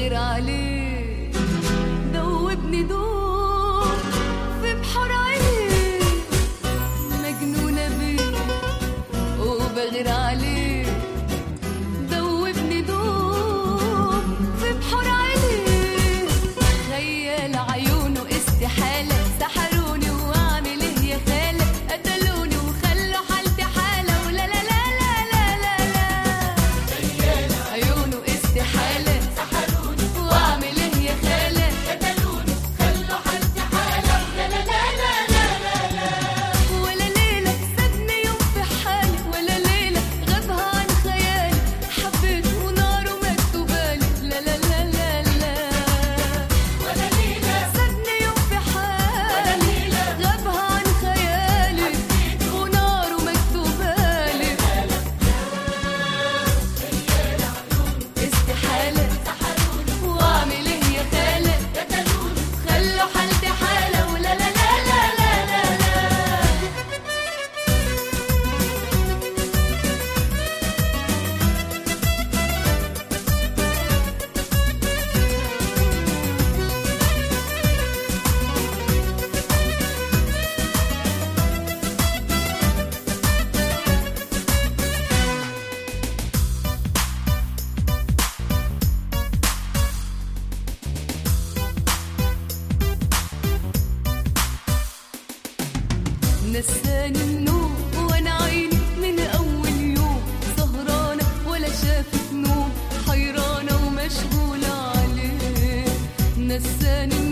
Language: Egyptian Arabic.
بغير عليه دوبني دوب في بحر عينيه مجنونة بيه وبغير عليه دوبني دوب في بحر عينيه خيال عيونه استحالة سحروني واعمل ايه يا خالة قتلوني وخلوا حالتي حالة ولا لا لا لا لا لا لا عيونه استحالة سحروني واعمل ايه يا خالة قتلوني خلوا حالتي حالة لا لا لا لا لا لا ولا ليلة سابني يوم في حالي ولا ليلة غابها عن خيالي حبيت وناره مكتوبالي لا لا لا لا لا ولا ليلة سابني يوم في حالي غابها عن خيالي وناره مكتوبالي استحالة واعمل ايه يا خالة خلوا حالتي حالة ولا لا لا لا لا لا لا نساني النوم وانا عيني من اول يوم سهرانه ولا شافت نوم حيرانه ومشغوله عليه نساني